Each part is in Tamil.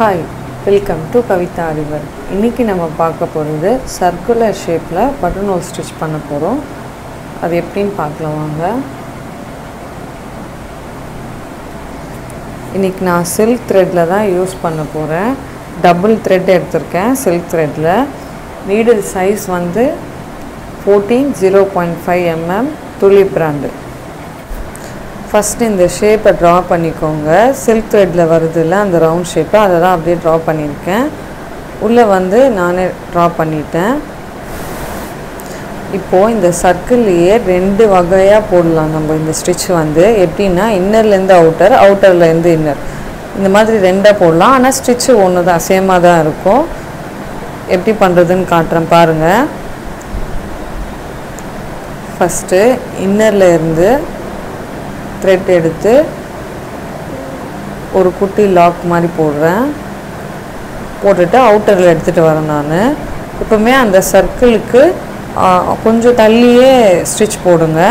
ஹாய் வெல்கம் டு கவிதா அறிவர் இன்றைக்கி நம்ம பார்க்க போகிறது சர்க்குலர் ஷேப்பில் பட்டன் ஹோல் ஸ்டிச் பண்ண போகிறோம் அது எப்படின்னு பார்க்கலாம் வாங்க இன்றைக்கி நான் சில்க் த்ரெட்டில் தான் யூஸ் பண்ண போகிறேன் டபுள் த்ரெட் எடுத்திருக்கேன் சில்க் த்ரெட்டில் நீடில் சைஸ் வந்து fourteen zero point five MM துளி பிராண்டு ஃபஸ்ட்டு இந்த ஷேப்பை ட்ரா பண்ணிக்கோங்க சில்க் த்ரெட்டில் வருதுல்ல அந்த ரவுண்ட் ஷேப்பை அதை தான் அப்படியே ட்ரா பண்ணியிருக்கேன் உள்ளே வந்து நானே ட்ரா பண்ணிட்டேன் இப்போது இந்த சர்க்கிள்லேயே ரெண்டு வகையாக போடலாம் நம்ம இந்த ஸ்டிச் வந்து எப்படின்னா இன்னர்லேருந்து அவுட்டர் அவுட்டர்லேருந்து இன்னர் இந்த மாதிரி ரெண்டாக போடலாம் ஆனால் ஸ்டிச்சு ஒன்று தான் சேமாக தான் இருக்கும் எப்படி பண்ணுறதுன்னு காட்டுறேன் பாருங்கள் ஃபஸ்ட்டு இன்னரில் இருந்து த்ரெட் எடுத்து ஒரு குட்டி லாக் மாதிரி போடுறேன் போட்டுட்டு அவுட்டரில் எடுத்துகிட்டு வரேன் நான் எப்பவுமே அந்த சர்க்கிளுக்கு கொஞ்சம் தள்ளியே ஸ்டிச் போடுங்க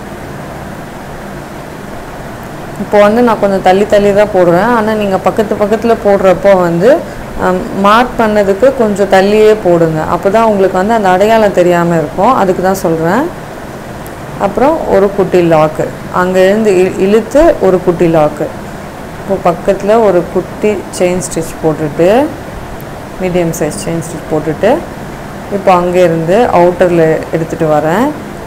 இப்போ வந்து நான் கொஞ்சம் தள்ளி தள்ளி தான் போடுறேன் ஆனால் நீங்கள் பக்கத்து பக்கத்தில் போடுறப்போ வந்து மார்க் பண்ணதுக்கு கொஞ்சம் தள்ளியே போடுங்க அப்போ தான் உங்களுக்கு வந்து அந்த அடையாளம் தெரியாமல் இருக்கும் அதுக்கு தான் சொல்கிறேன் அப்புறம் ஒரு குட்டி லாக்கு அங்கேருந்து இ இழுத்து ஒரு குட்டி லாக்கு இப்போ பக்கத்தில் ஒரு குட்டி செயின் ஸ்டிச் போட்டுட்டு மீடியம் சைஸ் செயின் ஸ்டிச் போட்டுட்டு இப்போ அங்கேருந்து அவுட்டரில் எடுத்துகிட்டு வரேன்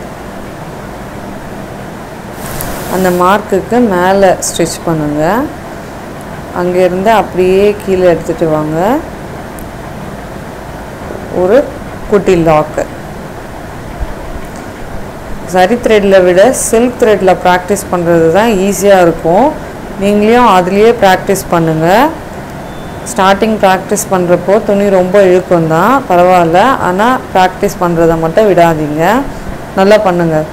அந்த மார்க்குக்கு மேலே ஸ்டிச் பண்ணுங்கள் அங்கேருந்து அப்படியே கீழே எடுத்துகிட்டு வாங்க ஒரு குட்டி லாக்கு சரி த்ரெட்டில் விட சில்க் த்ரெட்டில் ப்ராக்டிஸ் பண்ணுறது தான் ஈஸியாக இருக்கும் நீங்களையும் அதுலேயே ப்ராக்டிஸ் பண்ணுங்கள் ஸ்டார்டிங் ப்ராக்டிஸ் பண்ணுறப்போ துணி ரொம்ப இழுக்கும் தான் பரவாயில்ல ஆனால் ப்ராக்டிஸ் பண்ணுறத மட்டும் விடாதீங்க நல்லா பண்ணுங்கள்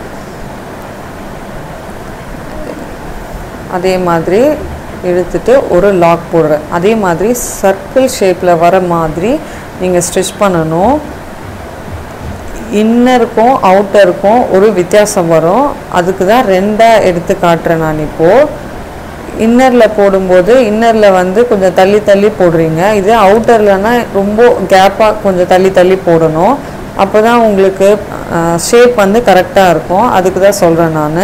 அதே மாதிரி இழுத்துட்டு ஒரு லாக் போடுறேன் அதே மாதிரி சர்க்கிள் ஷேப்பில் வர மாதிரி நீங்கள் ஸ்டிச் பண்ணணும் இன்னருக்கும் அவுட்டருக்கும் ஒரு வித்தியாசம் வரும் அதுக்கு தான் ரெண்டாக எடுத்து காட்டுறேன் நான் இப்போது இன்னரில் போடும்போது இன்னரில் வந்து கொஞ்சம் தள்ளி தள்ளி போடுறீங்க இது அவுட்டர்லனா ரொம்ப கேப்பாக கொஞ்சம் தள்ளி தள்ளி போடணும் அப்போ தான் உங்களுக்கு ஷேப் வந்து கரெக்டாக இருக்கும் அதுக்கு தான் சொல்கிறேன் நான்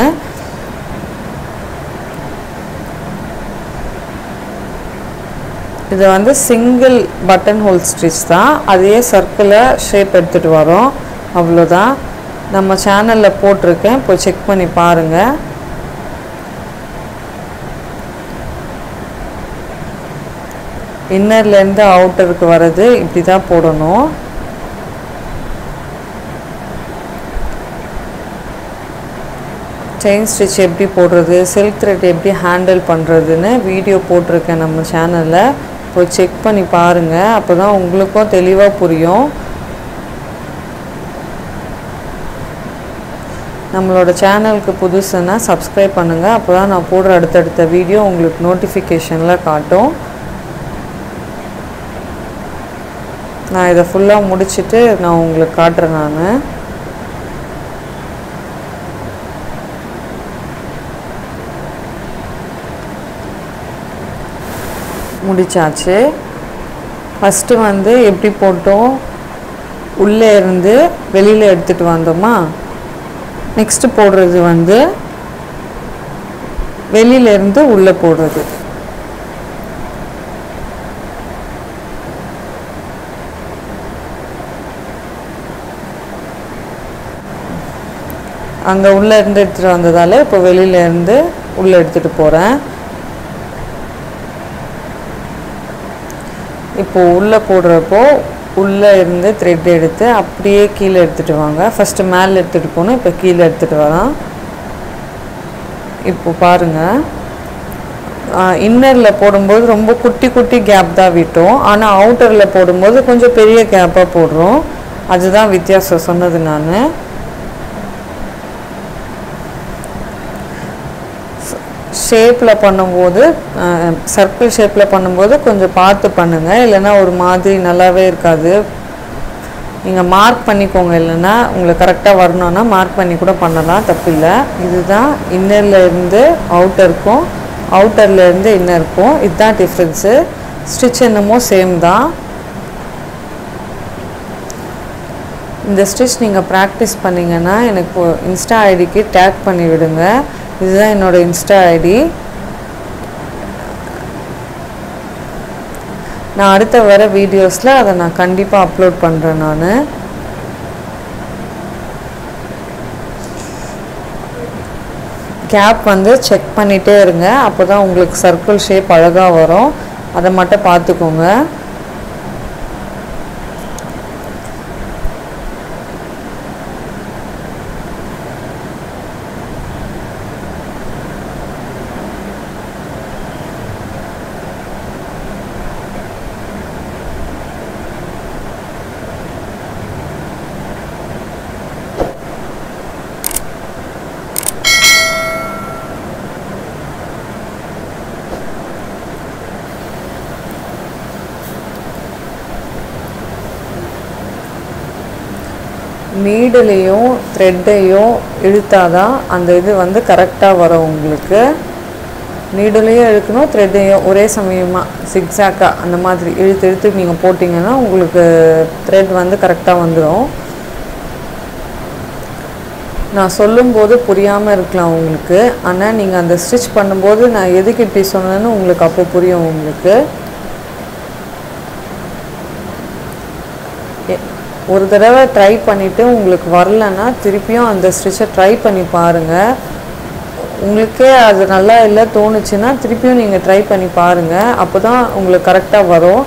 இது வந்து சிங்கிள் பட்டன் ஹோல் ஸ்டிச் தான் அதே சர்க்கிளில் ஷேப் எடுத்துகிட்டு வரோம் அவ்வளோதான் நம்ம சேனலில் போட்டிருக்கேன் போய் செக் பண்ணி பாருங்கள் இன்னர்லேருந்து அவுட்டருக்கு வர்றது இப்படி தான் போடணும் செயின் ஸ்டிச் எப்படி போடுறது சில்க் த்ரெட் எப்படி ஹேண்டில் பண்ணுறதுன்னு வீடியோ போட்டிருக்கேன் நம்ம சேனலில் போய் செக் பண்ணி பாருங்கள் அப்போ தான் உங்களுக்கும் தெளிவாக புரியும் நம்மளோட சேனலுக்கு புதுசுன்னா சப்ஸ்கிரைப் பண்ணுங்கள் அப்போ தான் நான் போடுற அடுத்தடுத்த வீடியோ உங்களுக்கு நோட்டிஃபிகேஷனில் காட்டும் நான் இதை ஃபுல்லாக முடிச்சுட்டு நான் உங்களுக்கு காட்டுறேன் நான் முடிச்சாச்சு ஃபஸ்ட்டு வந்து எப்படி போட்டோம் உள்ளே இருந்து வெளியில் எடுத்துகிட்டு வந்தோமா நெக்ஸ்ட்டு போடுறது வந்து வெளியிலேருந்து உள்ளே போடுறது அங்கே உள்ளே இருந்து எடுத்துகிட்டு வந்ததால் இப்போ வெளியிலேருந்து உள்ளே எடுத்துகிட்டு போகிறேன் இப்போது உள்ளே போடுறப்போ உள்ளே இருந்து த்ரெட் எடுத்து அப்படியே கீழே எடுத்துகிட்டு வாங்க ஃபஸ்ட்டு மேலே எடுத்துகிட்டு போகணும் இப்போ கீழே எடுத்துகிட்டு வரலாம் இப்போ பாருங்கள் இன்னரில் போடும்போது ரொம்ப குட்டி குட்டி கேப் தான் விட்டோம் ஆனால் அவுட்டரில் போடும்போது கொஞ்சம் பெரிய கேப்பாக போடுறோம் அதுதான் வித்தியாசம் சொன்னது நான் ஷேப்பில் பண்ணும்போது சர்க்கிள் ஷேப்பில் பண்ணும்போது கொஞ்சம் பார்த்து பண்ணுங்கள் இல்லைன்னா ஒரு மாதிரி நல்லாவே இருக்காது நீங்கள் மார்க் பண்ணிக்கோங்க இல்லைன்னா உங்களுக்கு கரெக்டாக வரணுன்னா மார்க் பண்ணி கூட பண்ணலாம் தப்பில்லை இதுதான் இன்னரில் இருந்து அவுட்டருக்கும் அவுட்டரில் இருந்து இன்னருக்கும் இதுதான் டிஃப்ரென்ஸு ஸ்டிச் என்னமோ சேம் தான் இந்த ஸ்டிச் நீங்கள் ப்ராக்டிஸ் பண்ணிங்கன்னா எனக்கு இன்ஸ்டா ஐடிக்கு டேக் பண்ணி விடுங்க இதுதான் என்னோடய இன்ஸ்டா ஐடி நான் அடுத்த வர வீடியோஸில் அதை நான் கண்டிப்பாக அப்லோட் பண்ணுறேன் நான் கேப் வந்து செக் பண்ணிகிட்டே இருங்க அப்போ தான் உங்களுக்கு சர்க்கிள் ஷேப் அழகாக வரும் அதை மட்டும் பார்த்துக்கோங்க நீடுலேயும் த்ரெட்டையும் இழுத்தாதான் அந்த இது வந்து கரெக்டாக வரும் உங்களுக்கு நீடுலையும் இழுக்கணும் த்ரெட்டையும் ஒரே சமயமாக சிக்ஸாக்காக அந்த மாதிரி இழுத்து இழுத்து நீங்கள் போட்டிங்கன்னா உங்களுக்கு த்ரெட் வந்து கரெக்டாக வந்துடும் நான் சொல்லும்போது புரியாமல் இருக்கலாம் உங்களுக்கு ஆனால் நீங்கள் அந்த ஸ்டிச் பண்ணும்போது நான் எதுக்கு இப்படி சொன்னேன்னு உங்களுக்கு அப்போ புரியும் உங்களுக்கு எ- ஒரு தடவை ட்ரை பண்ணிவிட்டு உங்களுக்கு வரலன்னா திருப்பியும் அந்த ஸ்டிச்சை ட்ரை பண்ணி பாருங்கள் உங்களுக்கே அது நல்லா இல்லை தோணுச்சுன்னா திருப்பியும் நீங்கள் ட்ரை பண்ணி பாருங்கள் அப்போ தான் உங்களுக்கு கரெக்டாக வரும்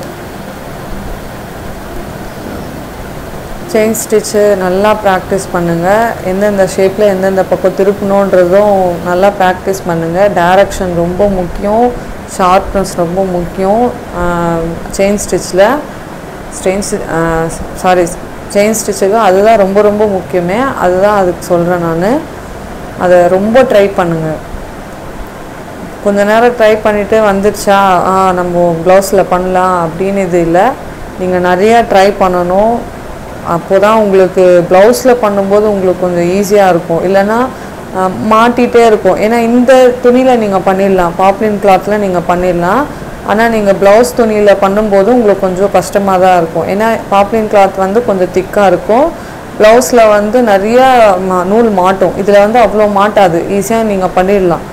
செயின் ஸ்டிச்சு நல்லா ப்ராக்டிஸ் பண்ணுங்கள் எந்தெந்த ஷேப்பில் எந்தெந்த பக்கம் திருப்பணுன்றதும் நல்லா ப்ராக்டிஸ் பண்ணுங்கள் டைரக்ஷன் ரொம்ப முக்கியம் ஷார்ப்னஸ் ரொம்ப முக்கியம் செயின் ஸ்டிச்சில் ஸ்டெயின் சாரி செயின் ஸ்டிச்சுக்கு அதுதான் ரொம்ப ரொம்ப முக்கியமே அதுதான் அதுக்கு சொல்கிறேன் நான் அதை ரொம்ப ட்ரை பண்ணுங்கள் கொஞ்ச நேரம் ட்ரை பண்ணிவிட்டு வந்துடுச்சா ஆ நம்ம ப்ளவுஸில் பண்ணலாம் அப்படின்னு இது இல்லை நீங்கள் நிறையா ட்ரை பண்ணணும் அப்போ தான் உங்களுக்கு ப்ளவுஸில் பண்ணும்போது உங்களுக்கு கொஞ்சம் ஈஸியாக இருக்கும் இல்லைன்னா ஆ, மாட்டிகிட்டே இருக்கும் ஏன்னா இந்த துணியில் நீங்கள் பண்ணிடலாம் பாப்லின் கிளாத்தில் நீங்கள் பண்ணிடலாம் ஆனால் நீங்கள் ப்ளவுஸ் துணியில் பண்ணும்போது உங்களுக்கு கொஞ்சம் கஷ்டமாக தான் இருக்கும் ஏன்னா பாப்லின் கிளாத் வந்து கொஞ்சம் திக்காக இருக்கும் ப்ளவுஸில் வந்து நிறைய ம- நூல் மாட்டும் இதில் வந்து அவ்வளோ மாட்டாது ஈஸியாக நீங்கள் பண்ணிடலாம்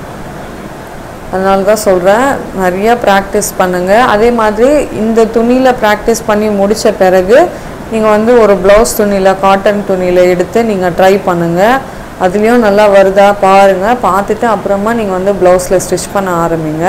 அதனால தான் சொல்கிறேன் நிறைய ப்ராக்டிஸ் பண்ணுங்கள் அதே மாதிரி இந்த துணியில் ப்ராக்டிஸ் பண்ணி முடித்த பிறகு நீங்கள் வந்து ஒரு ப்ளவுஸ் துணியில் காட்டன் துணியில் எடுத்து நீங்கள் ட்ரை பண்ணுங்கள் அதுலேயும் நல்லா வருதா பாருங்கள் பார்த்துட்டு அப்புறமா நீங்கள் வந்து ப்ளவுஸில் ஸ்டிச் பண்ண ஆரம்பிங்க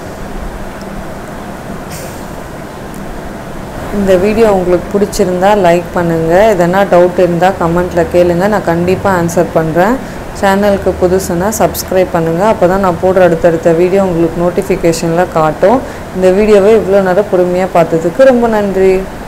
இந்த வீடியோ உங்களுக்கு பிடிச்சிருந்தா லைக் பண்ணுங்கள் எதனா டவுட் இருந்தால் கமெண்ட்டில் கேளுங்க நான் கண்டிப்பாக ஆன்சர் பண்ணுறேன் சேனலுக்கு புதுசுன்னா சப்ஸ்கிரைப் பண்ணுங்கள் அப்போ தான் நான் போடுற அடுத்தடுத்த வீடியோ உங்களுக்கு நோட்டிஃபிகேஷனில் காட்டும் இந்த வீடியோவை இவ்வளோ நேரம் பொறுமையாக பார்த்ததுக்கு ரொம்ப நன்றி